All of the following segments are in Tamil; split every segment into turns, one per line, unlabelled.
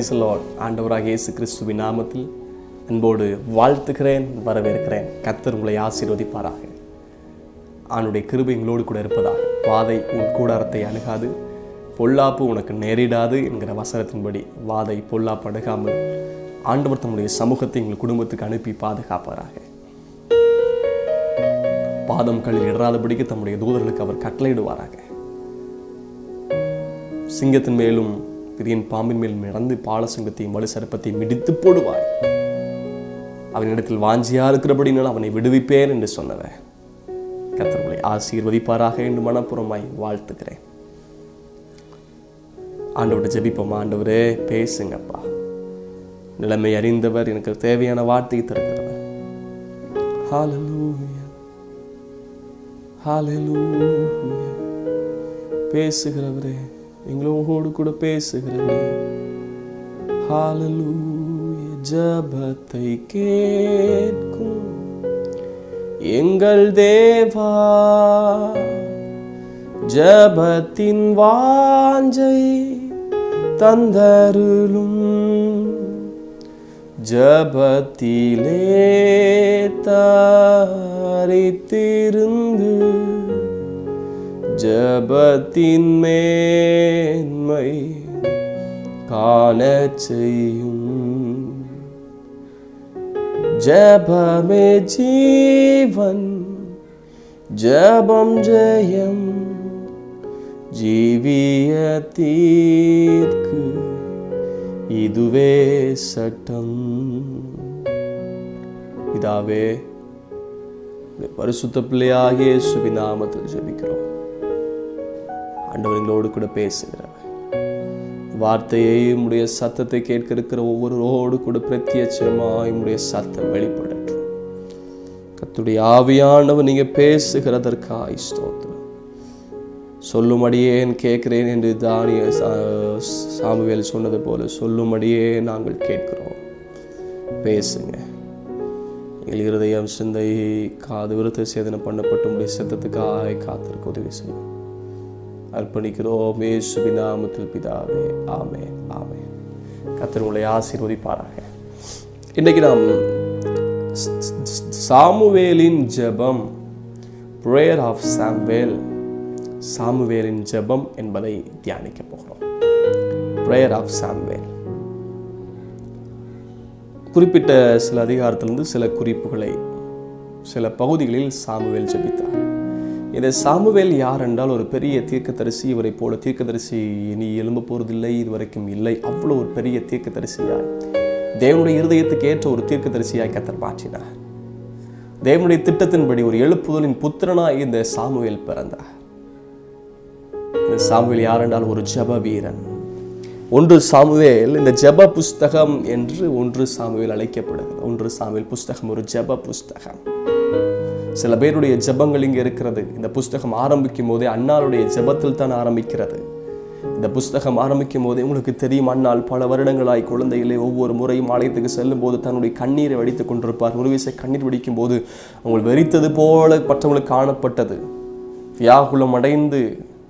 பிரைஸ் லார்ட் ஆண்டவராக இயேசு கிறிஸ்துவின் நாமத்தில் அன்போடு வாழ்த்துகிறேன் வரவேற்கிறேன் கர்த்தர் உங்களை ஆசீர்வதிப்பாராக ஆணுடைய கிருபை எங்களோடு கூட இருப்பதாக வாதை உன் கூடாரத்தை அணுகாது பொல்லாப்பு உனக்கு நேரிடாது என்கிற வசனத்தின்படி வாதை பொல்லாப்பு அணுகாமல் ஆண்டவர் தம்முடைய சமூகத்தை எங்கள் குடும்பத்துக்கு அனுப்பி பாதுகாப்பாராக பாதம் கல்லில் இடராதபடிக்கு தம்முடைய தூதர்களுக்கு அவர் கட்டளையிடுவாராக சிங்கத்தின் மேலும் பிரியன் பாம்பின் மேலும் நடந்து பாலசிங்கத்தையும் வலு சர்ப்பத்தையும் மிடித்து போடுவாய் அவனிடத்தில் வாஞ்சியா இருக்கிறபடினால் அவனை விடுவிப்பேன் என்று சொன்னவன் கத்தர்களை ஆசீர்வதிப்பாராக என்று மனப்புறமாய் வாழ்த்துக்கிறேன் ஆண்டவரை ஜெபிப்போம் ஆண்டவரே பேசுங்கப்பா நிலைமை அறிந்தவர் எனக்கு தேவையான வார்த்தையை தருகிறவர் ஹalleluya ஹalleluya பேசுகிறவரே எங்களோடு கூட பேசுகிறவரே ஹalleluya ஜபத்தை கேட்கும் எங்கள் தேவா ஜபத்தின் வாஞ்சை தந்தருளும் ஜபத்திலே தாரித்திருந்து ஜபத்தின் மேன்மை காணச் செய்யும் ஜபமே ஜீவன் ஜபம் ஜெயம் ஜீவியத்தீர்க்கு இதுவே சட்டம் இதாவே உம்முடைய பரிசுத்த பிள்ளையாகிய சுபிநாமத்தில் ஜெபிக்கிறோம் ஆண்டவர் எங்களோடு கூட பேசுகிறவர் வார்த்தையை உம்முடைய சத்தத்தை கேட்க இருக்கிற ஒவ்வொருவரோடு கூட பிரத்யட்சமாய் உம்முடைய சத்தம் வெளிப்படட்டும் கத்துடைய ஆவியானவர் நீங்க பேசுகிறதற்காய் ஸ்தோத்திரம் சொல்லுமடியேன் கேட்கிறேன் என்று தானிய சா- சாமுவேல் சொன்னது போல சொல்லுமடியே நாங்கள் கேட்கிறோம் பேசுங்க எங்கள் இருதயம் சிந்தை காது விருத்த சேதனம் பண்ணப்பட்டு உடைய சத்தத்துக்காய் காத்திருக்க உதவி செய்யும் அர்ப்பணிக்கிறோம் இயேசுவின் நாமத்தில் பிதாவே ஆமே ஆமே கத்தர் உங்களை ஆசீர்வதிப்பாராக இன்னைக்கு நாம் ஸ்- ஸ்- சாமுவேலின் ஜெபம் ப்ரேயர் ஆஃப் சாம்வேல் சாமுவேலின் ஜெபம் என்பதை தியானிக்க போகிறோம் ப்ரேயர் ஆஃப் சாம்வேல் குறிப்பிட்ட சில அதிகாரத்திலிருந்து சில குறிப்புகளை சில பகுதிகளில் சாமுவேல் ஜெபித்தார் இந்த சாமுவேல் யார் என்றால் ஒரு பெரிய தீர்க்கதரிசி இவரை போல தீர்க்கதரிசி இனி எழும்ப போறதில்லை இதுவரைக்கும் இல்லை அவ்வளோ ஒரு பெரிய தீர்க்கதரிசியாய் தேவனுடைய இருதயத்துக்கு ஏற்ற ஒரு தீர்க்கதரிசியாய் கத்தர் மாற்றினார் தேவனுடைய திட்டத்தின்படி ஒரு எழுப்புதலின் புத்திரனாய் இந்த சாமுவேல் பிறந்தார் இந்த சாமுவேல் யார் என்றால் ஒரு ஜெப வீரன் ஒன்று சாமுவேல் இந்த ஜெப புஸ்தகம் என்று ஒன்று சாமுவேல் அழைக்கப்படுகிறது ஒன்று சாமுவேல் புஸ்தகம் ஒரு ஜெப புஸ்தகம் சில பேருடைய ஜெபங்கள் இங்கே இருக்கிறது இந்த புஸ்தகம் ஆரம்பிக்கும் போதே அண்ணாளுடைய ஜெபத்தில் தான் ஆரம்பிக்கிறது இந்த புஸ்தகம் ஆரம்பிக்கும் போதே உங்களுக்கு தெரியும் அண்ணாள் பல வருடங்களாய் குழந்தைகளே ஒவ்வொரு முறையும் ஆலயத்துக்கு செல்லும் போது தன்னுடைய கண்ணீரை வடித்துக் கொண்டிருப்பார் ஒரு விசை கண்ணீர் வடிக்கும் போது அவங்க வெறித்தது போல மற்றவங்களுக்கு காணப்பட்டது வியாகுலம் அடைந்து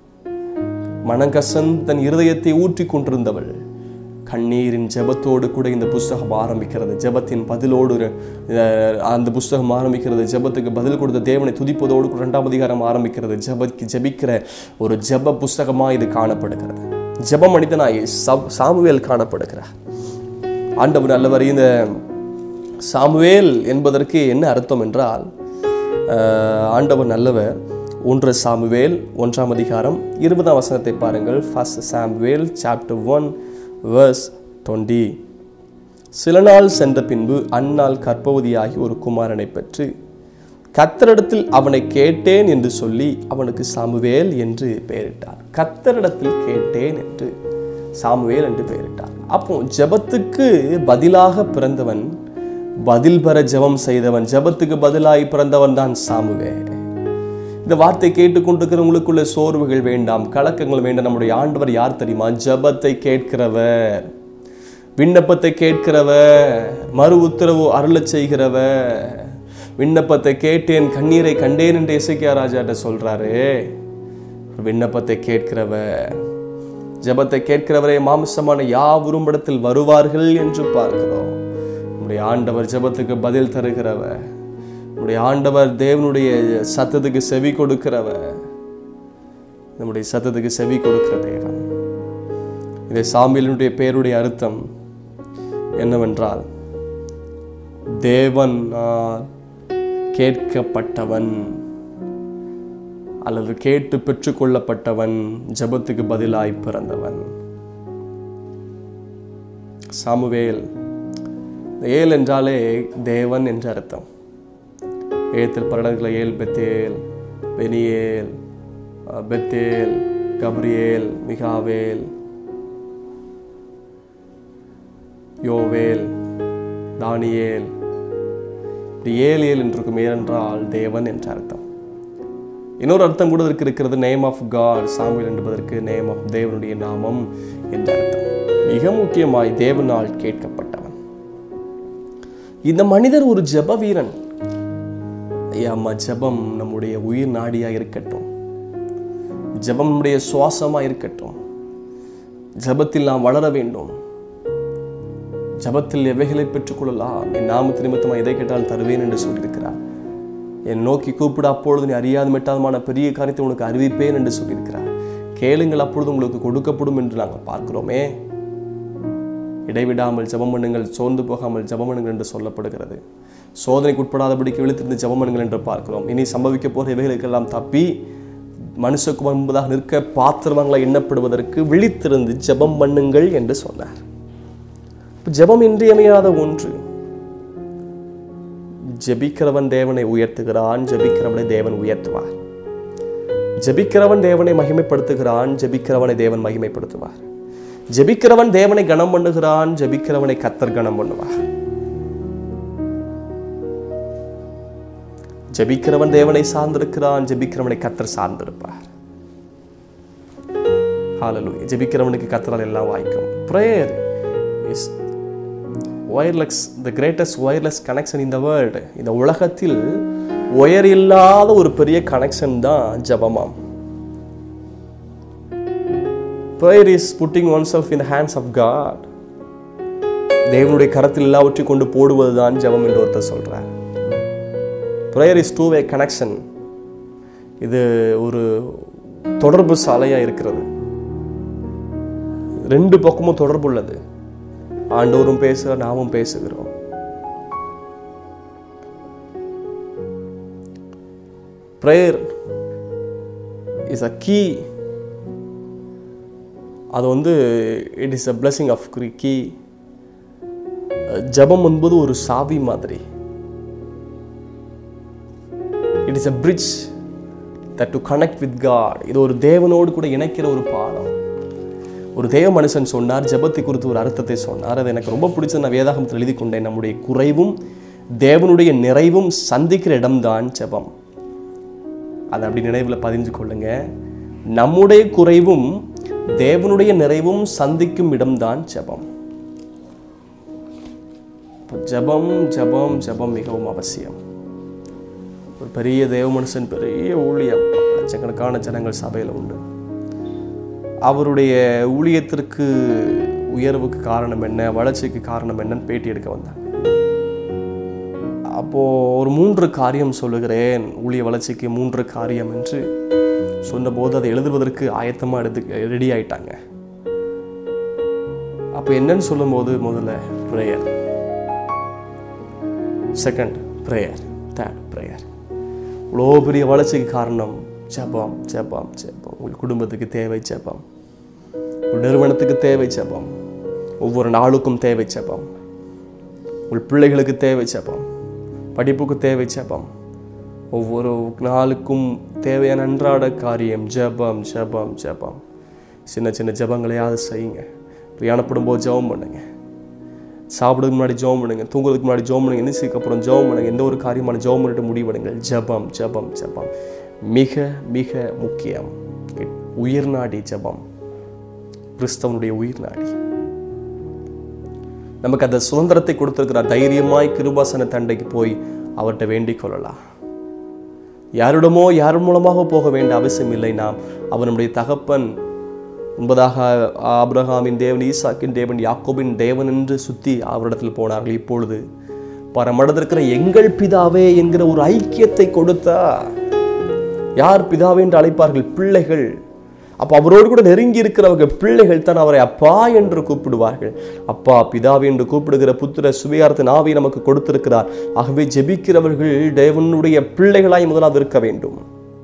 மனங்கசந்து தன் இருதயத்தை ஊற்றி கொண்டிருந்தவள் கண்ணீரின் ஜெபத்தோடு கூட இந்த புஸ்தகம் ஆரம்பிக்கிறது ஜெபத்தின் பதிலோடு அஹ், அந்த புஸ்தகம் ஆரம்பிக்கிறது ஜெபத்துக்கு பதில் கொடுத்த தேவனை துதிப்பதோடு கூட இரண்டாம் அதிகாரம் ஆரம்பிக்கிறது ஜெபக்கு ஜெபிக்கிற ஒரு ஜெப புஸ்தகமாக இது காணப்படுகிறது ஜெப மனிதனாய் சப்- சாமுவேல் காணப்படுகிறார் ஆண்டவர் நல்லவர் இந்த சாமுவேல் என்பதற்கு என்ன அர்த்தம் என்றால் அஹ், ஆண்டவர் நல்லவர் ஒன்று சாமுவேல் ஒன்றாம் அதிகாரம் இருபதாம் வசனத்தை பாருங்கள் first Samuel chapter one verse twenty சில நாள் சென்ற பின்பு அந்நாள் கர்ப்பவதியாகி ஒரு குமாரனை பெற்று கத்தரிடத்தில் அவனை கேட்டேன் என்று சொல்லி அவனுக்கு சாமுவேல் என்று பெயரிட்டார் கத்தரிடத்தில் கேட்டேன் என்று சாமுவேல் என்று பெயரிட்டார் அப்போ ஜெபத்துக்கு பதிலாக பிறந்தவன் பதில் பெற ஜெபம் செய்தவன் ஜெபத்துக்கு பதிலாய் பிறந்தவன் தான் சாமுவேல் இந்த வார்த்தை கேட்டுக்கொண்டிருக்கிறவங்களுக்குள்ள சோர்வுகள் வேண்டாம் கலக்கங்கள் வேண்டாம் நம்முடைய ஆண்டவர் யார் தெரியுமா ஜெபத்தை கேட்கிறவர் விண்ணப்பத்தை கேட்கிறவர் மறு உத்தரவு அருளச் செய்கிறவர் விண்ணப்பத்தை கேட்டேன் கண்ணீரை கண்டேன் என்று இசைக்கியா ராஜாட்ட சொல்றாரு விண்ணப்பத்தை கேட்கிறவர் ஜெபத்தை கேட்கிறவரே மாமிசமான யாவரும் இடத்தில் வருவார்கள் என்று பார்க்கிறோம் நம்முடைய ஆண்டவர் ஜெபத்துக்கு பதில் தருகிறவர் நம்முடைய ஆண்டவர் தேவனுடைய சத்தத்துக்கு செவி கொடுக்கிறவர் நம்முடைய சத்தத்துக்கு செவி கொடுக்கிற தேவன் இதை சாமியலினுடைய பேருடைய அர்த்தம் என்னவென்றால் தேவன் கேட்கப்பட்டவன் அல்லது கேட்டு பெற்றுக்கொள்ளப்பட்டவன் ஜபத்துக்கு பதிலாய் பிறந்தவன் சாமுவேல் ஏல் என்றாலே தேவன் என்ற அர்த்தம் ஏத்தில் பரடங்களை ஏல் பெத்தேல் பெனியேல் பெத்தேல் கப்ரியேல் மிகாவேல் யோவேல் தானியேல் இப்படி ஏல் ஏல் என்றிருக்கும் ஏனென்றால் தேவன் என்ற அர்த்தம் இன்னொரு அர்த்தம் கூட இருக்கு இருக்கிறது நேம் ஆஃப் காட் சாமுவேல் என்பதற்கு நேம் ஆஃப் தேவனுடைய நாமம் என்ற அர்த்தம் மிக முக்கியமாய் தேவனால் கேட்கப்பட்டவன் இந்த மனிதர் ஒரு ஜப வீரன் ஐயா அம்மா ஜபம் நம்முடைய உயிர் நாடியா இருக்கட்டும் ஜபம் நம்முடைய சுவாசமா இருக்கட்டும் ஜபத்தில் நாம் வளர வேண்டும் ஜபத்தில் எவைகளை பெற்றுக்கொள்ளலாம் என் நாமத்து நிமித்தமாக எதை கேட்டால் தருவேன் என்று சொல்லியிருக்கிறார் என் நோக்கி கூப்பிட அப்பொழுது நீ அறியாத மெட்டாதமான பெரிய காரியத்தை உனக்கு அறிவிப்பேன் என்று சொல்லியிருக்கிறார் கேளுங்கள் அப்பொழுது உங்களுக்கு கொடுக்கப்படும் என்று நாங்கள் பார்க்கிறோமே இடைவிடாமல் ஜபம் பண்ணுங்கள் சோர்ந்து போகாமல் ஜபம் பண்ணுங்கள் என்று சொல்லப்படுகிறது சோதனைக்கு உட்படாதபடிக்கு விழித்திருந்து ஜபம் பண்ணுங்கள் என்று பார்க்கிறோம் இனி சம்பவிக்க போகிற இவைகளுக்கெல்லாம் தப்பி மனுஷக்கு முன்பதாக நிற்க பாத்திரங்களை எண்ணப்படுவதற்கு விழித்திருந்து ஜபம் பண்ணுங்கள் என்று சொன்னார் ஜபம் இன்றியமையாத ஒன்று ஜபிக்கிறவன் தேவனை உயர்த்துகிறான் ஜபிக்கிறவனை தேவன் உயர்த்துவார் ஜபிக்கிறவன் தேவனை மகிமைப்படுத்துகிறான் ஜபிக்கிறவனை தேவன் மகிமைப்படுத்துவார் ஜபிக்கிறவன் தேவனை கனம் பண்ணுகிறான் ஜபிக்கிறவனை கத்தர் கனம் பண்ணுவார் ஜபிக்கிறவன் தேவனை சார்ந்திருக்கிறான் ஜபிக்கிறவனை கத்தர் சார்ந்திருப்பார் ஹாலலூயா ஜபிக்கிறவனுக்கு கத்தரால் எல்லாம் வாய்க்கும் prayer is wireless the greatest wireless connection இந்த வேர்ல்டு இந்த உலகத்தில் ஒயர் இல்லாத ஒரு பெரிய கனெக்ஷன் தான் ஜபமாம் prayer is putting oneself in hands of God தேவனுடைய கரத்தில் எல்லாவற்றையும் கொண்டு போடுவது தான் ஜபம் என்று ஒருத்தர் சொல்றார் prayer is two way connection இது ஒரு தொடர்பு சாலையாக இருக்கிறது ரெண்டு பக்கமும் தொடர்பு உள்ளது ஆண்டவரும் பேசுகிற நாமும் பேசுகிறோம் ப்ரேயர் இஸ் அ கீ அது வந்து it is a blessing of key ஜபம் என்பது ஒரு சாவி மாதிரி it is a bridge that to connect with God இது ஒரு தேவனோடு கூட இணைக்கிற ஒரு பாலம் ஒரு தேவ மனுஷன் சொன்னார் ஜபத்தை குறித்து ஒரு அர்த்தத்தை சொன்னார் அது எனக்கு ரொம்ப பிடிச்சது நான் வேதாகமத்தில் எழுதி கொண்டேன் நம்முடைய குறைவும் தேவனுடைய நிறைவும் சந்திக்கிற இடம்தான் ஜபம் அதை அப்படி நினைவில் பதிஞ்சு கொள்ளுங்க நம்முடைய குறைவும் தேவனுடைய நிறைவும் சந்திக்கும் இடம்தான் ஜபம் ஜபம் ஜபம் ஜபம் மிகவும் அவசியம் ஒரு பெரிய தேவ மனுஷன் பெரிய ஊழியம் லட்சக்கணக்கான ஜனங்கள் சபையில் உண்டு அவருடைய ஊழியத்திற்கு உயர்வுக்கு காரணம் என்ன வளர்ச்சிக்கு காரணம் என்னன்னு பேட்டி எடுக்க வந்தாங்க அப்போது ஒரு மூன்று காரியம் சொல்லுகிறேன் ஊழிய வளர்ச்சிக்கு மூன்று காரியம் என்று சொன்னபோது அதை எழுதுவதற்கு ஆயத்தமாக எடுத்து ரெடி ஆயிட்டாங்க அப்போ என்னன்னு சொல்லும்போது முதல்ல prayer second prayer third prayer இவ்வளோ பெரிய வளர்ச்சிக்கு காரணம் ஜபம் ஜபம் ஜபம் உங்கள் குடும்பத்துக்கு தேவை ஜபம் உங்கள் நிறுவனத்துக்கு தேவை ஜபம் ஒவ்வொரு நாளுக்கும் தேவை ஜபம் உங்கள் பிள்ளைகளுக்கு தேவை ஜபம் படிப்புக்கு தேவை ஜபம் ஒவ்வொரு நாளுக்கும் தேவையான அன்றாட காரியம் ஜபம் ஜபம் ஜபம் சின்ன சின்ன ஜபங்களையாவது செய்யுங்க பிரயாணப்படும் போது ஜபம் பண்ணுங்க சாப்பிடுறதுக்கு முன்னாடி ஜெபம் பண்ணுங்க தூங்குறதுக்கு முன்னாடி ஜெபம் பண்ணுங்க எந்திரிச்சதுக்கு அப்புறம் ஜெபம் பண்ணுங்க எந்த ஒரு காரியமான ஜெபம் பண்ணிட்டு முடிவெடுங்கள் ஜபம் ஜபம் ஜபம் மிக மிக முக்கியம் உயிர் நாடி ஜபம் கிறிஸ்தவனுடைய உயிர் நாடி நமக்கு அந்த சுதந்திரத்தை கொடுத்திருக்கிறார் தைரியமாய் கிருபாசன தண்டைக்கு போய் அவர்கிட்ட வேண்டிக் கொள்ளலாம் யாரிடமோ யார் மூலமாக போக வேண்டிய அவசியம் இல்லை நாம் அவர் நம்முடைய தகப்பன் முன்பதாக ஆபிரகாமின் தேவன் ஈசாக்கின் தேவன் யாக்கோபின் தேவன் என்று சுத்தி அவரிடத்தில் போனார்கள் இப்பொழுது பரமடத்தில் இருக்கிற எங்கள் பிதாவே என்கிற ஒரு ஐக்கியத்தை கொடுத்தா யார் பிதாவே என்று அழைப்பார்கள் பிள்ளைகள் அப்போ அவரோடு கூட நெருங்கி இருக்கிறவங்க பிள்ளைகள் தான் அவரை அப்பா என்று கூப்பிடுவார்கள் அப்பா பிதாவே என்று கூப்பிடுகிற புத்திர சுவியார்த்த நாவை நமக்கு கொடுத்திருக்கிறார் ஆகவே ஜெபிக்கிறவர்கள் தேவனுடைய பிள்ளைகளாய் முதலாவது இருக்க வேண்டும்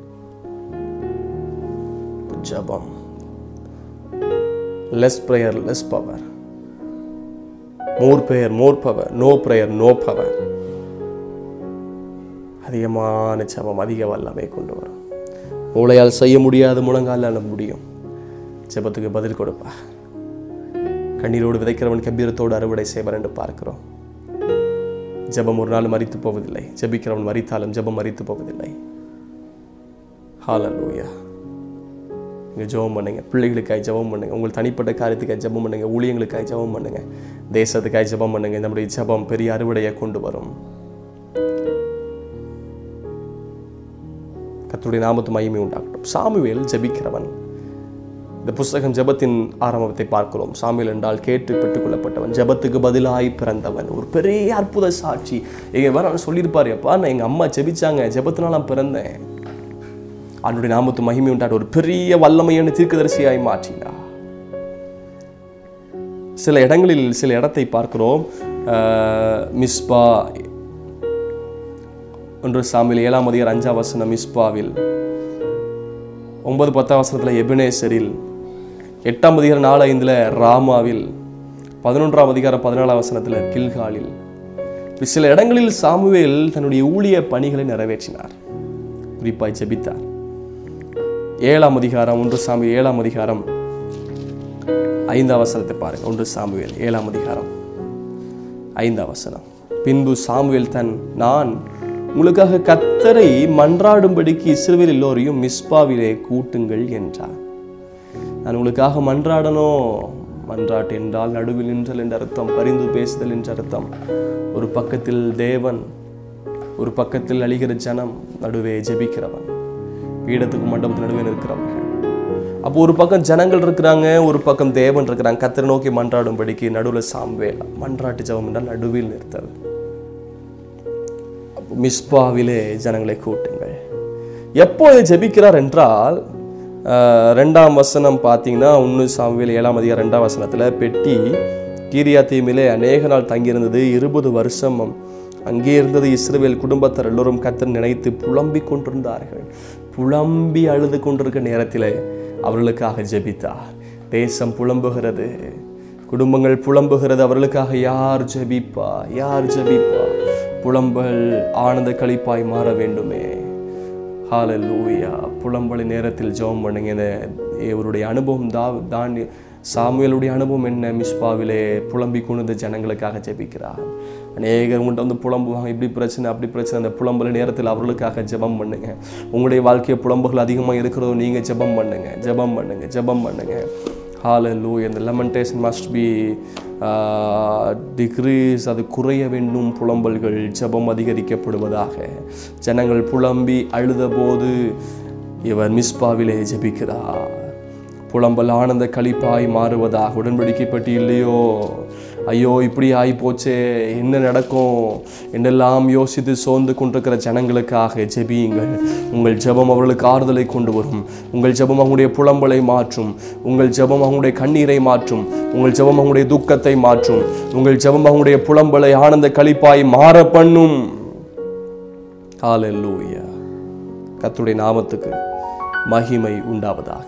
ஜபம் less prayer less power more prayer more power no prayer no power அதிகமான ஜபம் அதிக வல்லமை கொண்டு வரும் மூளையால் செய்ய முடியாத முழங்கால முடியும் ஜெபத்துக்கு பதில் கொடுப்பா கண்ணீரோடு விதைக்கிறவன் கம்பீரத்தோடு அறுவடை செய்வார் என்று பார்க்கிறோம் ஜெபம் ஒரு நாள் மறித்து போவதில்லை ஜெபிக்கிறவன் மறித்தாலும் ஜெபம் மறித்து போவதில்லை ஹாலலூயா நீங்கள் ஜெபம் பண்ணுங்க பிள்ளைகளுக்காய் ஜெபம் பண்ணுங்க உங்கள் தனிப்பட்ட காரியத்துக்காய் ஜெபம் பண்ணுங்க ஊழியங்களுக்காய் ஜெபம் பண்ணுங்க தேசத்துக்காய் ஜெபம் பண்ணுங்க நம்முடைய ஜெபம் பெரிய அறுவடையை கொண்டு வரும் கர்த்தருடைய நாமத்து மகிமை உண்டாகட்டும் சாமுவேல் ஜெபிக்கிறவன் இந்த புஸ்தகம் ஜெபத்தின் ஆரம்பத்தை பார்க்கிறோம் சாமுவேல் என்றால் கேட்டு பெற்றுக்கொள்ளப்பட்டவன் ஜெபத்துக்கு பதிலாய் பிறந்தவன் ஒரு பெரிய அற்புத சாட்சி எங்க வேற அவர் சொல்லியிருப்பாரு அப்பா நான் எங்க அம்மா ஜெபிச்சாங்க ஜெபத்தினால நான் பிறந்தேன் அவனுடைய நாமத்து மகிமை உண்டாட்டு ஒரு பெரிய வல்லமையான தீர்க்கதரிசியாய் மாற்றினா சில இடங்களில் சில இடத்தை பார்க்கிறோம் அஹ், மிஸ்பா ஒன்று சாமியில் ஏழாம் அதிகார் அஞ்சாம் வசனம் மிஸ்பாவில் ஒன்பது பத்தாம் வசனத்தில் எபினேசரில் எட்டாம் அதிகாரம் நாலு ஐந்தில் ராமாவில் பதினொன்றாம் அதிகாரம் பதினாலாம் வசனத்தில் கில்காலில் இப்படி சில இடங்களில் சாமுவேல் தன்னுடைய ஊழிய பணிகளை நிறைவேற்றினார் குறிப்பாய் ஜெபித்தார் ஏழாம் அதிகாரம் ஒன்று சாமி ஏழாம் அதிகாரம் ஐந்தாம் வசனத்தை பாருங்க ஒன்று சாமுவேல் ஏழாம் அதிகாரம் ஐந்தாம் வசனம் பின்பு சாமுவேல் தன் நான் உங்களுக்காக கத்தரை மன்றாடும்படிக்கு இஸ்ரவேல் எல்லோரையும் மிஸ்பாவிலே கூட்டுங்கள் என்றார் நான் உங்களுக்காக மன்றாடணும் மன்றாட்டு என்றால் நடுவில் நின்றல் என்ற அர்த்தம் பரிந்து பேசுதல் என்ற அர்த்தம் ஒரு பக்கத்தில் தேவன் ஒரு பக்கத்தில் அழிகிற ஜனம் நடுவே ஜெபிக்கிறவன் பீடத்துக்கு மண்டபத்து நடுவே இருக்கிறவர்கள் அப்போ ஒரு பக்கம் ஜனங்கள் இருக்கிறாங்க ஒரு பக்கம் தேவன் இருக்கிறாங்க கத்தரை நோக்கி மன்றாடும்படிக்கு நடுவில் சாம்வேல் மன்றாட்டு ஜெபம் என்றால் நடுவில் நிறுத்தல் அப்போ மிஸ்பாவிலே ஜனங்களை கூட்டுங்கள் எப்போ இதை ஜெபிக்கிறார் என்றால் ஆஹ், ரெண்டாம் வசனம் பார்த்தீங்கன்னா ஒன்று சாமுவேல் ஏழாம் அதிகாரம் ரெண்டாம் வசனத்தில் பெட்டி கீரியா தீமிலே அநேக நாள் தங்கியிருந்தது இருபது வருஷம் அங்கே இருந்தது இஸ்ரவேல் குடும்பத்தார் எல்லோரும் கத்தர் நினைத்து புலம்பிக் கொண்டிருந்தார்கள் புலம்பி அழுது கொண்டிருக்க நேரத்தில் அவர்களுக்காக ஜெபித்தார் தேசம் புலம்புகிறது குடும்பங்கள் புலம்புகிறது அவர்களுக்காக யார் ஜெபிப்பா யார் ஜெபிப்பா புலம்பல் ஆனந்த களிப்பாய் மாற வேண்டுமே ஹalleluya புலம்பலின் நேரத்தில் ஜெபம் பண்ணுங்க இந்த இவருடைய அனுபவம் தா தான் சாமுவேலுடைய அனுபவம் என்ன மிஸ்பாவிலே புலம்பி கொண்டு ஜனங்களுக்காக ஜெபிக்கிறார் அநேகர் உங்கள்கிட்ட வந்து புலம்புவாங்க இப்படி பிரச்சனை அப்படி பிரச்சனை அந்த புலம்பல் நேரத்தில் அவர்களுக்காக ஜெபம் பண்ணுங்க உங்களுடைய வாழ்க்கை புலம்புகள் அதிகமாக இருக்கிறதோ நீங்கள் ஜெபம் பண்ணுங்க ஜெபம் பண்ணுங்க ஜெபம் பண்ணுங்க ஹalleluya இந்த lamentation must be டிக்ரீஸ் அது குறைய வேண்டும் புலம்பல்கள் ஜெபம் அதிகரிக்கப்படுவதாக ஜனங்கள் புலம்பி அழுதபோது இவர் மிஸ்பாவிலே ஜெபிக்கிறார் புலம்பல் ஆனந்த களிப்பாய் மாறுவதாக உடன்படிக்கைப்பட்டு இல்லையோ ஐயோ இப்படி ஆகி போச்சே என்ன நடக்கும் என்னெல்லாம் யோசித்து சோர்ந்து கொண்டிருக்கிற ஜனங்களுக்காக ஜெபியுங்கள் உங்கள் ஜெபம் அவர்களுக்கு ஆறுதலை கொண்டு வரும் உங்கள் ஜெபம் அவங்களுடைய புலம்பலை மாற்றும் உங்கள் ஜெபம் அவங்களுடைய கண்ணீரை மாற்றும் உங்கள் ஜெபம் அவங்களுடைய துக்கத்தை மாற்றும் உங்கள் ஜெபம் அவங்களுடைய புலம்பலை ஆனந்த களிப்பாய் மாற பண்ணும் ஹalleluya கர்த்தருடைய நாமத்துக்கு மகிமை உண்டாவதாக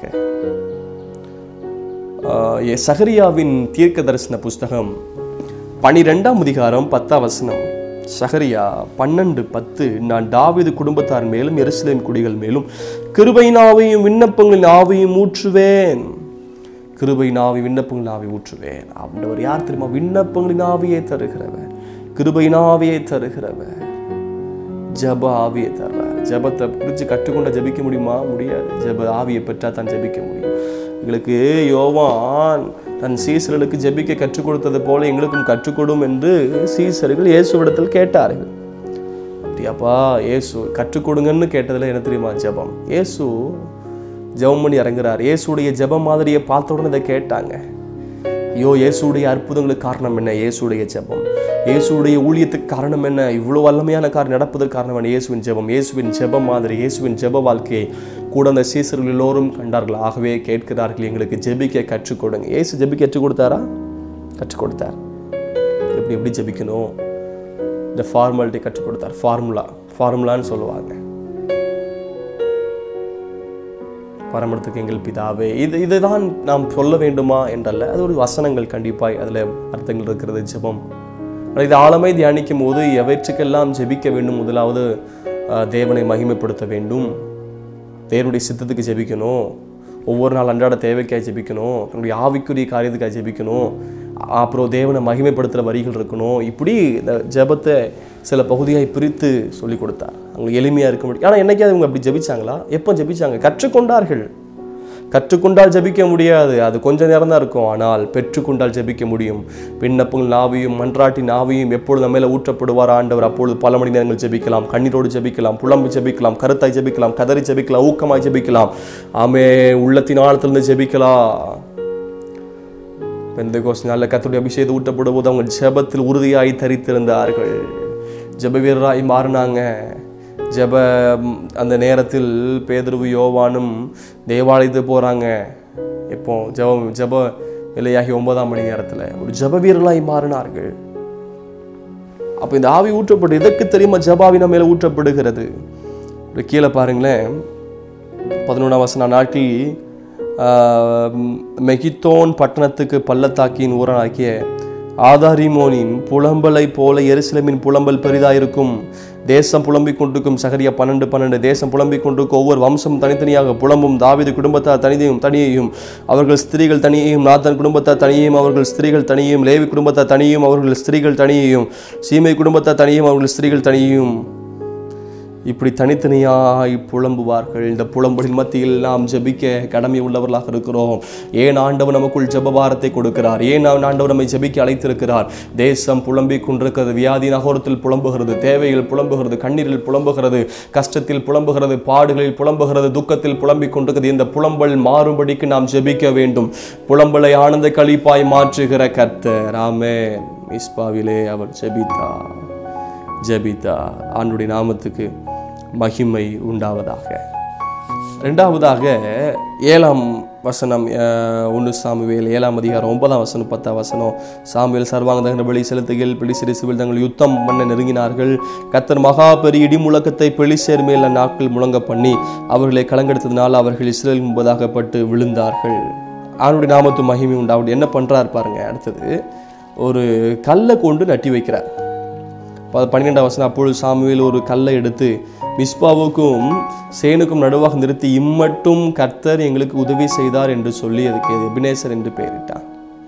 ஆஹ் எ- சகரியாவின் தீர்க்க தரிசன புஸ்தகம் பனிரெண்டாம் அதிகாரம் பத்தாம் வசனம் சகரியா பன்னெண்டு பத்து நான் தாவீது குடும்பத்தார் மேலும் எருசலேம் குடிகள் மேலும் கிருபை நாவையும் விண்ணப்பங்களின் ஆவையும் ஊற்றுவேன் கிருபை நாவி விண்ணப்பங்களின் ஆவி ஊற்றுவேன் ஆண்டவர் யார் தெரியுமா விண்ணப்பங்களின் ஆவியை தருகிறவர் கிருபை நாவியை தருகிறவர் ஜப ஆவியை தர்றார் ஜபத்தை பிடிச்சு கற்றுக்கொண்ட ஜபிக்க முடியுமா முடியாது ஜப ஆவியை பெற்றா தான் ஜபிக்க முடியும் எங்களுக்கு யோவான் தன் சீசர்களுக்கு ஜெபிக்க கற்றுக் கொடுத்தது போல எங்களுக்கும் கற்றுக்கொடும் என்று சீசர்கள் இயேசுவிடத்தில் கேட்டார்கள் அப்படியாப்பா இயேசு கற்றுக் கொடுங்கன்னு கேட்டதில் என்ன தெரியுமா ஜெபம் இயேசு ஜெபம் பண்ணி இறங்குறார் இயேசுடைய ஜெபம் மாதிரியை பார்த்த உடனே இதை கேட்டாங்க ஐயோ இயேசுடைய அற்புதங்களுக்கு காரணம் என்ன இயேசுடைய ஜெபம் இயேசுடைய ஊழியத்துக்கு காரணம் என்ன இவ்வளோ வல்லமையான காரியம் நடப்பதற்கு காரணம் என்ன இயேசுவின் ஜெபம் இயேசுவின் ஜெபம் மாதிரி இயேசுவின் ஜெப வாழ்க்கையை கூட அந்த சீசர்கள் எல்லோரும் கண்டார்கள் ஆகவே கேட்கிறார்கள் எங்களுக்கு ஜெபிக்க கற்றுக் கொடுங்க இயேசு ஜெபிக்க கற்றுக் கொடுத்தாரா கற்றுக் கொடுத்தார் எப்படி எப்படி ஜெபிக்கணும் இந்த ஃபார்மாலிட்டி கற்றுக் கொடுத்தார் ஃபார்முலா ஃபார்முலான்னு சொல்லுவாங்க பரமடத்துக்கு எங்கள் பிதாவே இது இதுதான் நாம் சொல்ல வேண்டுமா என்றல்ல அது ஒரு வசனங்கள் கண்டிப்பாய் அதில் அர்த்தங்கள் இருக்கிறது ஜெபம் ஆனால் இது ஆழமை தியானிக்கும் போது எவற்றுக்கெல்லாம் ஜெபிக்க வேண்டும் முதலாவது ஆஹ், தேவனை மகிமைப்படுத்த வேண்டும் தேவனுடைய சித்தத்துக்கு ஜெபிக்கணும் ஒவ்வொரு நாள் அன்றாட தேவைக்காக ஜெபிக்கணும் தன்னுடைய ஆவிக்குரிய காரியத்துக்காக ஜெபிக்கணும் அப்புறம் தேவனை மகிமைப்படுத்துகிற வரிகள் இருக்கணும் இப்படி இந்த ஜெபத்தை சில பகுதியாய் பிரித்து சொல்லி கொடுத்தார் அவங்களுக்கு எளிமையாக இருக்க முடியும் ஆனால் என்னைக்காவது இவங்க அப்படி ஜெபிச்சாங்களா எப்போ ஜெபிச்சாங்க கற்றுக்கொண்டார்கள் கற்றுக்கொண்டால் ஜெபிக்க முடியாது அது கொஞ்ச நேரம் தான் இருக்கும் ஆனால் பெற்றுக்கொண்டால் ஜெபிக்க முடியும் விண்ணப்பங்கள் நாவியும் மன்றாட்டி நாவியும் எப்பொழுது நம்ம மேலே ஊற்றப்படுவார் ஆண்டவர் அப்பொழுது பல மணி நேரங்கள் ஜெபிக்கலாம் கண்ணீரோடு ஜெபிக்கலாம் புலம்பு ஜெபிக்கலாம் கருத்தாய் ஜெபிக்கலாம் கதறி ஜெபிக்கலாம் ஊக்கமாய் ஜெபிக்கலாம் ஆமே உள்ளத்தின் ஆழத்திலிருந்து ஜெபிக்கலாம் பெந்த கோஷ நாளில் கத்துடைய அபிஷேகத்தை ஊட்டப்படும் போது அவங்க ஜெபத்தில் உறுதியாய் தரித்திருந்தார்கள் ஜெப வீரராய் மாறினாங்க ஜெப ம், அந்த நேரத்தில் பேதுருவு யோவானும் தேவாலயத்துக்கு போகிறாங்க இப்போ ஜெபம் ஜெப வேலையாகி ஒன்பதாம் மணி நேரத்தில் ஒரு ஜெப வீரர்களாய் மாறினார்கள் அப்போ இந்த ஆவி ஊற்றப்பட்டு எதற்கு தெரியுமா ஜபாவின மேலே ஊற்றப்படுகிறது இப்படி கீழே பாருங்களேன் பதினொன்றாம் வசன நாட்கள் மெகித்தோன் பட்டணத்துக்கு பள்ளத்தாக்கின் ஊரனாக்கிய ஆதாரிமோனின் புலம்பலை போல எருசலேமின் புலம்பல் பெரிதாயிருக்கும் தேசம் புலம்பிக் கொண்டிருக்கும் சகரியா பன்னெண்டு பன்னெண்டு தேசம் புலம்பிக் கொண்டிருக்கும் ஒவ்வொரு வம்சம் தனித்தனியாக புலம்பும் தாவீது குடும்பத்தார் தனியையும் தனியையும் அவர்கள் ஸ்திரீகள் தனியையும் நாத்தன் குடும்பத்தார் தனியையும் அவர்கள் ஸ்திரீகள் தனியையும் லேவி குடும்பத்தார் தனியையும் அவர்கள் ஸ்திரீகள் தனியையும் சீமை குடும்பத்தார் தனியும் அவர்கள் ஸ்திரீகள் தனியையும் இப்படி தனித்தனியாய் புலம்புவார்கள் இந்த புலம்பலின் மத்தியில் நாம் ஜெபிக்க கடமை உள்ளவர்களாக இருக்கிறோம் ஏன் ஆண்டவர் நமக்குள் ஜெபபாரத்தை கொடுக்கிறார் ஏன் அவன் ஆண்டவர் நம்மை ஜெபிக்க அழைத்திருக்கிறார் தேசம் புலம்பிக் கொண்டிருக்கிறது வியாதி நகரத்தில் புலம்புகிறது தேவையில் புலம்புகிறது கண்ணீரில் புலம்புகிறது கஷ்டத்தில் புலம்புகிறது பாடுகளில் புலம்புகிறது துக்கத்தில் புலம்பிக் கொண்டிருக்கிறது இந்த புலம்பல் மாறும்படிக்கு நாம் ஜெபிக்க வேண்டும் புலம்பலை ஆனந்த களிப்பாய் மாற்றுகிற கர்த்தர் ஆமே மிஸ்பாவிலே அவர் ஜெபித்தார் ஜெபித்தா ஆண்டுடைய நாமத்துக்கு மகிமை உண்டாவதாக ரெண்டாவதாக ஏழாம் வசனம் அஹ், ஒன்று சாமுவேல் ஏழாம் அதிகாரம் ஒன்பதாம் வசனம் பத்தாம் வசனம் சாமுவேல் சர்வாங்க தகன பலி செலுத்துகள் பெலிசிரிசுவில் தங்கள் யுத்தம் பண்ண நெருங்கினார்கள் கத்தர் மகா பெரிய இடி முழக்கத்தை பெலிசேர் மேல நாட்கள் முழங்க பண்ணி அவர்களை கலங்கெடுத்ததினால் அவர்கள் இஸ்ரேல் முன்பதாகப்பட்டு விழுந்தார்கள் அவனுடைய நாமத்து மகிமை உண்டாவது என்ன பண்றார் பாருங்க அடுத்தது ஒரு கல்லை கொண்டு நட்டி வைக்கிறார் ப- பன்னிரெண்டாம் வசனம் அப்பொழுது சாமுவேல் ஒரு கல்லை எடுத்து மிஸ்பாவுக்கும் சேனுக்கும் நடுவாக நிறுத்தி இம்மட்டும் கர்த்தர் எங்களுக்கு உதவி செய்தார் என்று சொல்லி அதுக்கு எபினேசர் என்று பெயரிட்டான்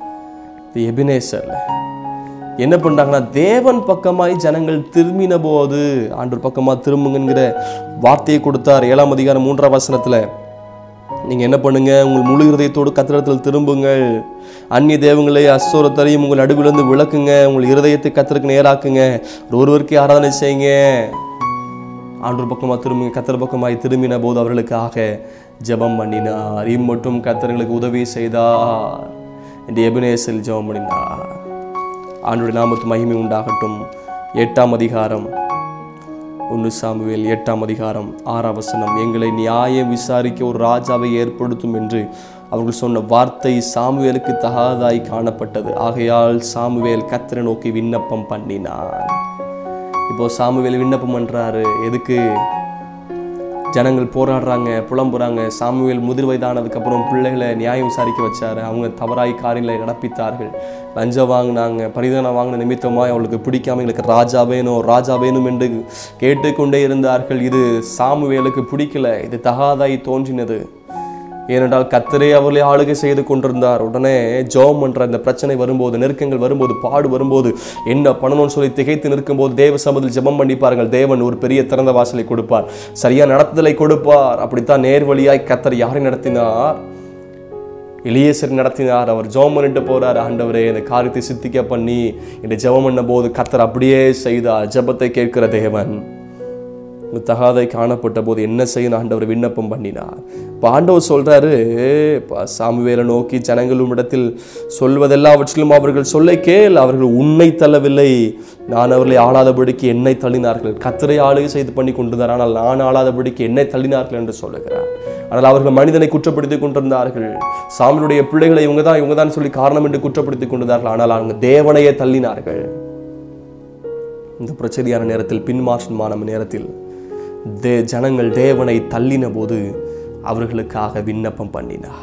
இது எபினேசர்ல என்ன பண்றாங்கன்னா தேவன் பக்கமாய் ஜனங்கள் திரும்பின போது ஆண்டவர் பக்கமா திரும்புங்கிற வார்த்தையை கொடுத்தார் ஏழாம் அதிகாரம் மூன்றாம் வசனத்துல நீங்க என்ன பண்ணுங்க உங்கள் முழு இருதயத்தோடு கத்திரத்தில் திரும்புங்கள் அந்நிய தேவங்களை அசோரத்தரையும் உங்கள் நடுவிலிருந்து விளக்குங்க உங்கள் இருதயத்தை கத்தருக்கு நேராக்குங்க ஒருவருக்கே ஆராதனை செய்யுங்க ஆண்டவர் பக்கமா திரும்புங்க கத்தர் பக்கமாய் திரும்பின போது அவர்களுக்காக ஜெபம் பண்ணினார் இம்மட்டும் கத்தர்களுக்கு உதவி செய்தார் என்று எபினேசல் ஜெபம் பண்ணினார் ஆண்டுடைய நாமத்து மகிமை உண்டாகட்டும் எட்டாம் அதிகாரம் ஒன்று சாமுவேல் எட்டாம் அதிகாரம் ஆறாம் வசனம் எங்களை நியாயம் விசாரிக்க ஒரு ராஜாவை ஏற்படுத்தும் என்று அவர்கள் சொன்ன வார்த்தை சாமுவேலுக்கு தகாதாய் காணப்பட்டது ஆகையால் சாமுவேல் கத்திர நோக்கி விண்ணப்பம் பண்ணினான் இப்போ சாமுவேல் விண்ணப்பம் பண்றாரு எதுக்கு ஜனங்கள் போராடுறாங்க புலம்புறாங்க சாமுவேல் முதிர் வயதானதுக்கப்புறம் பிள்ளைகளை நியாயம் விசாரிக்க வச்சாரு அவங்க தவறாய் காரியங்களை நடப்பித்தார்கள் லஞ்சம் வாங்கினாங்க பரிதானம் வாங்கின நிமித்தமாய் அவளுக்கு பிடிக்காம எங்களுக்கு ராஜா வேணும் ராஜா வேணும் என்று கேட்டுக்கொண்டே இருந்தார்கள் இது சாமுவேலுக்கு பிடிக்கல இது தகாதாய் தோன்றினது ஏனென்றால் கத்தரே அவர்களை ஆளுகை செய்து கொண்டிருந்தார் உடனே ஜோம் என்ற இந்த பிரச்சனை வரும்போது நெருக்கங்கள் வரும்போது பாடு வரும்போது என்ன பண்ணணும்னு சொல்லி திகைத்து நிற்கும்போது தேவ சமதில் ஜெபம் பண்ணி பாருங்கள் தேவன் ஒரு பெரிய திறந்த வாசலை கொடுப்பார் சரியா நடத்துதலை கொடுப்பார் அப்படித்தான் நேர்வழியாய் கத்தர் யாரை நடத்தினார் எலியேசர் நடத்தினார் அவர் ஜெபம் பண்ணிட்டு போறார் ஆண்டவரே இந்த காரியத்தை சித்திக்க பண்ணி இந்த ஜெபம் பண்ண போது கத்தர் அப்படியே செய்தார் ஜெபத்தை கேட்கிற தேவன் உங்க தகாதை காணப்பட்ட போது என்ன செய்யணும் ஆண்டவர் விண்ணப்பம் பண்ணினார் இப்போ ஆண்டவர் சொல்றாரு "பா, சாமுவேலை நோக்கி ஜனங்களும் இடத்தில் சொல்வதெல்லாவற்றிலும் அவர்கள் சொல்லை கேள் அவர்கள் உன்னை தள்ளவில்லை நான் அவர்களை ஆளாதபடிக்கு என்னை தள்ளினார்கள் கத்தரை ஆளுகை செய்து பண்ணி கொண்டிருந்தார் ஆனால் நான் ஆளாதபடிக்கு என்னை தள்ளினார்கள் என்று சொல்லுகிறார் ஆனால் அவர்கள் மனிதனை குற்றப்படுத்திக் கொண்டிருந்தார்கள் சாமியுடைய பிள்ளைகளை இவங்க தான் இவங்க தான் சொல்லி காரணம் என்று குற்றப்படுத்திக் கொண்டிருந்தார்கள் ஆனால் அவங்க தேவனையே தள்ளினார்கள் இந்த பிரச்சனையான நேரத்தில் பின்மாற்றமான நேரத்தில் தே ஜனங்கள் தேவனை தள்ளின போது அவர்களுக்காக விண்ணப்பம் பண்ணினார்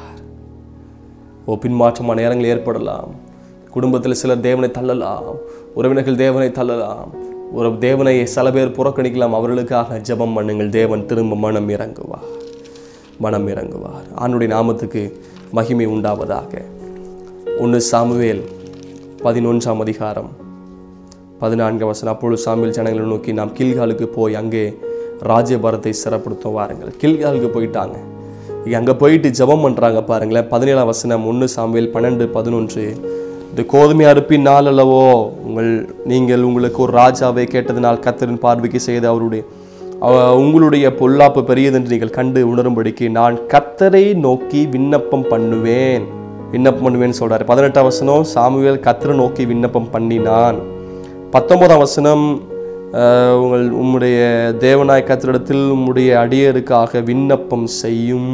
ஓ பின்மாற்றமான நேரங்கள் ஏற்படலாம் குடும்பத்தில் சிலர் தேவனை தள்ளலாம் உறவினர்கள் தேவனை தள்ளலாம் ஒரு தேவனை சில பேர் புறக்கணிக்கலாம் அவர்களுக்காக ஜெபம் பண்ணுங்கள் தேவன் திரும்ப மனம் இறங்குவார் மனம் இறங்குவார் ஆண்டுடைய நாமத்துக்கு மகிமை உண்டாவதாக ஒன்று சாமுவேல் பதினொன்றாம் அதிகாரம் பதினான்கு வசனம் அப்பொழுது சாமியல் ஜனங்களை நோக்கி நாம் கில்காலுக்கு போய் அங்கே ராஜ்யபாரத்தை சிறப்படுத்தும் வாருங்கள் கில்காலுக்கு போயிட்டாங்க இங்க அங்கே போயிட்டு ஜெபம் பண்ணுறாங்க பாருங்களேன் பதினேழாம் வசனம் ஒன்று சாமுவேல் பன்னெண்டு பதினொன்று இந்த கோதுமை அறுப்பின் நாள் அல்லவோ உங்கள் நீங்கள் உங்களுக்கு ஒரு ராஜாவை கேட்டதினால் கத்தரின் பார்வைக்கு செய்த அவருடைய அவ- உங்களுடைய பொல்லாப்பு பெரியதென்று நீங்கள் கண்டு உணரும்படிக்கு நான் கத்தரை நோக்கி விண்ணப்பம் பண்ணுவேன் விண்ணப்பம் பண்ணுவேன்னு சொல்றாரு பதினெட்டாம் வசனம் சாமுவேல் கத்தரை நோக்கி விண்ணப்பம் பண்ணினான் பத்தொன்பதாம் வசனம் அஹ், உங்கள் உம்முடைய தேவனாய் கத்திரிடத்தில் உம்முடைய அடியருக்காக விண்ணப்பம் செய்யும்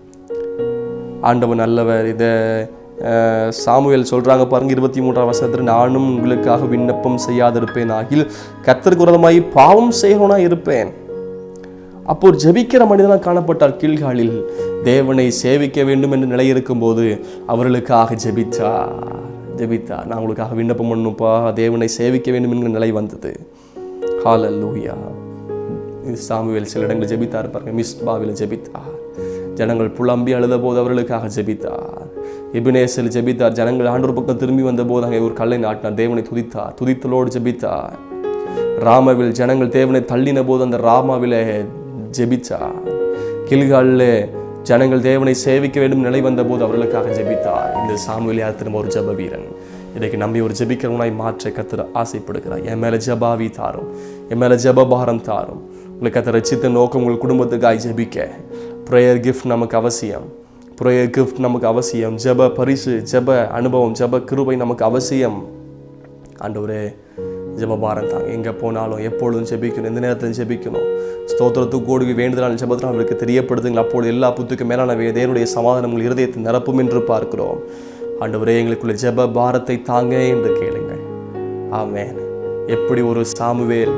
ஆண்டவன் நல்லவர் இதை சாமுவேல் சொல்றாங்க பாருங்க இருபத்தி மூன்றாம் வசனத்தில் நானும் உங்களுக்காக விண்ணப்பம் செய்யாதிருப்பேன் ஆகில் கத்தருக்கு விரோதமாய் பாவம் செய்கிறவனா இருப்பேன் அப்போ ஒரு ஜெபிக்கிற மனிதனாக காணப்பட்டார் கீழ்காலில் தேவனை சேவிக்க வேண்டும் என்று நிலை இருக்கும்போது அவர்களுக்காக ஜெபித்தார் ஜெபித்தார் நான் உங்களுக்காக விண்ணப்பம் பண்ணுப்பா தேவனை சேவிக்க வேண்டும் என்கிற நிலை வந்தது ஹalleluya இது சாமுவேல் சில இடங்களில் ஜெபித்தார் பாருங்க மிஸ்பாவில் ஜெபித்தார் ஜனங்கள் புலம்பி அழுத போது அவர்களுக்காக ஜெபித்தார் எபினேசல் ஜெபித்தார் ஜனங்கள் ஆண்டோர் பக்கம் திரும்பி வந்த போது அங்கே ஒரு கல்லை நாட்டினார் தேவனை துதித்தார் துதித்தலோடு ஜெபித்தார் ராமாவில் ஜனங்கள் தேவனை தள்ளின போது அந்த ராமாவிலே ஜெபித்தார் கில்காலில் ஜனங்கள் தேவனை சேவிக்க வேண்டும் நிலை வந்த போது அவர்களுக்காக ஜெபித்தார் இந்த சாமுவேல் யார் திரும்ப ஒரு ஜெப வீரன் இன்றைக்கு நம்பி ஒரு ஜெபிக்கிறவனாய் மாற்ற கத்திர ஆசைப்படுகிறார் என் மேல ஜபாவி தாரும் என் மேல ஜபபாரம் தாரும் உங்களுக்கு கத்த ரச்சித்த நோக்கம் உங்கள் குடும்பத்துக்காய் ஜெபிக்க ப்ரேயர் கிஃப்ட் நமக்கு அவசியம் ப்ரேயர் கிஃப்ட் நமக்கு அவசியம் ஜெப பரிசு ஜெப அனுபவம் ஜெப கிருபை நமக்கு அவசியம் ஆண்டவரே ஜெபபாரம் தாங்க எங்கே போனாலும் எப்பொழுதும் ஜெபிக்கணும் எந்த நேரத்திலும் ஜெபிக்கணும் ஸ்தோத்திரத்துக்கு கூடி வேண்டுதலால் ஜெபத்தினால் அவருக்கு தெரியப்படுதுங்கள் அப்பொழுது எல்லா புத்துக்கும் மேலான வே- தேவனுடைய சமாதானம் உங்கள் இருதயத்தை நிரப்பும் என்று பார்க்கிறோம் ஆண்டவரே எங்களுக்குள்ள ஜெப பாரத்தை தாங்க என்று கேளுங்கள் ஆமென் எப்படி ஒரு சாமுவேல்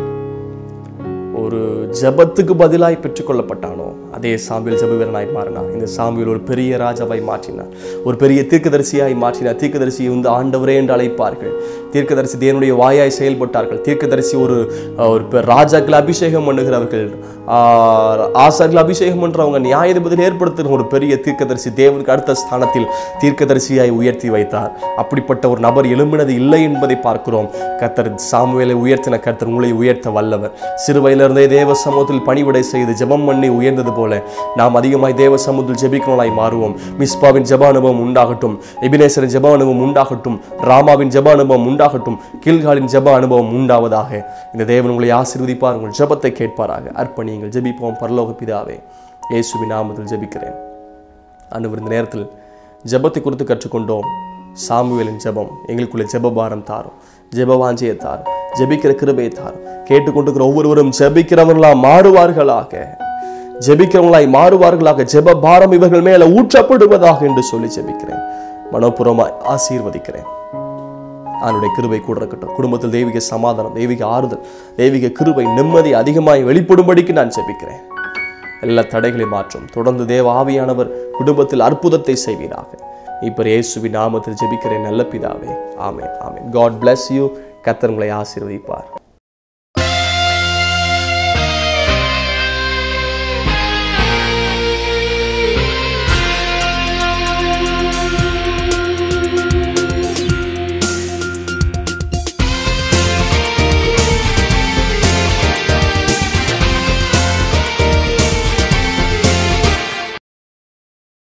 ஒரு ஜெபத்துக்கு பதிலாய் பெற்றுக்கொள்ளப்பட்டானோ அதே சாம்பியல் ஜெப வீரனாய் மாறினார் இந்த சாம்பியல் ஒரு பெரிய ராஜாவாய் மாற்றினார் ஒரு பெரிய தீர்க்கதரிசியாய் மாற்றினார் தீர்க்கதரிசியை வந்து ஆண்டவரே என்று அழைப்பார்கள் தீர்க்கதரிசி தேவனுடைய வாயாய் செயல்பட்டார்கள் தீர்க்கதரிசி ஒரு அஹ், ஒரு பெ- ராஜாக்கள் அபிஷேகம் பண்ணுகிறவர்கள் ஆஹ், ஆசார்கள் அபிஷேகம் பண்றவங்க நியாயாதிபதியில் ஏற்படுத்துகிற ஒரு பெரிய தீர்க்கதரிசி தேவனுக்கு அடுத்த ஸ்தானத்தில் தீர்க்கதரிசியாய் உயர்த்தி வைத்தார் அப்படிப்பட்ட ஒரு நபர் எழும்பினது இல்லை என்பதை பார்க்கிறோம் கர்த்தர் சாமுவேலை உயர்த்தின கர்த்தர் உங்களை உயர்த்த வல்லவர் சிறுவையிலிருந்தே தேவ சமூகத்தில் பணிவிடை செய்து ஜெபம் பண்ணி உயர்ந்தது போல நாம் அதிகமாய் தேவ சமூகத்தில் ஜெபிக்கிறவனாய் மாறுவோம் மிஸ்பாவின் ஜெப அனுபவம் உண்டாகட்டும் எபினேசரின் ஜெப அனுபவம் உண்டாகட்டும் ராமாவின் ஜெப அனுபவம் உண்டாகட்டும் கில்காலின் ஜெப அனுபவம் உண்டாவதாக இந்த தேவன் உங்களை ஆசீர்வதிப்பார் உங்கள் ஜெபத்தை கேட்பாராக அர்ப்பணியுங்கள் ஜெபிப்போம் பரலோக பிதாவே இயேசுவின் நாமத்தில் ஜெபிக்கிறேன் ஆண்டவர் இந்த நேரத்தில் ஜெபத்தை குறித்து கற்றுக்கொண்டோம் சாமுவேலின் ஜெபம் எங்களுக்குள்ள ஜெபபாரம் தாரும் ஜெப வாஞ்சையை தாரும் ஜெபிக்கிற கிருபையை தாரும் கேட்டுக்கொண்டிருக்கிற ஒவ்வொருவரும் ஜெபிக்கிறவர்களா மாறுவார்களாக ஜெபிக்கிறவங்களாய் மாறுவார்களாக ஜெப பாரம் இவர்கள் மேல ஊற்றப்படுவதாக என்று சொல்லி ஜெபிக்கிறேன் மனோபூர்வமாய் ஆசீர்வதிக்கிறேன் அவனுடைய கிருபை கூட இருக்கட்டும் குடும்பத்தில் தெய்வீக சமாதானம் தெய்வீக ஆறுதல் தெய்வீக கிருபை நிம்மதி அதிகமாய் வெளிப்படும்படிக்கு நான் ஜெபிக்கிறேன் எல்லா தடைகளை மாற்றும் தொடர்ந்து தேவ ஆவியானவர் குடும்பத்தில் அற்புதத்தை செய்வீராக இப்போ இயேசுவின் நாமத்தில் ஜெபிக்கிறேன் நல்ல பிதாவே amen amen God bless you கத்தர் உங்களை ஆசீர்வதிப்பார்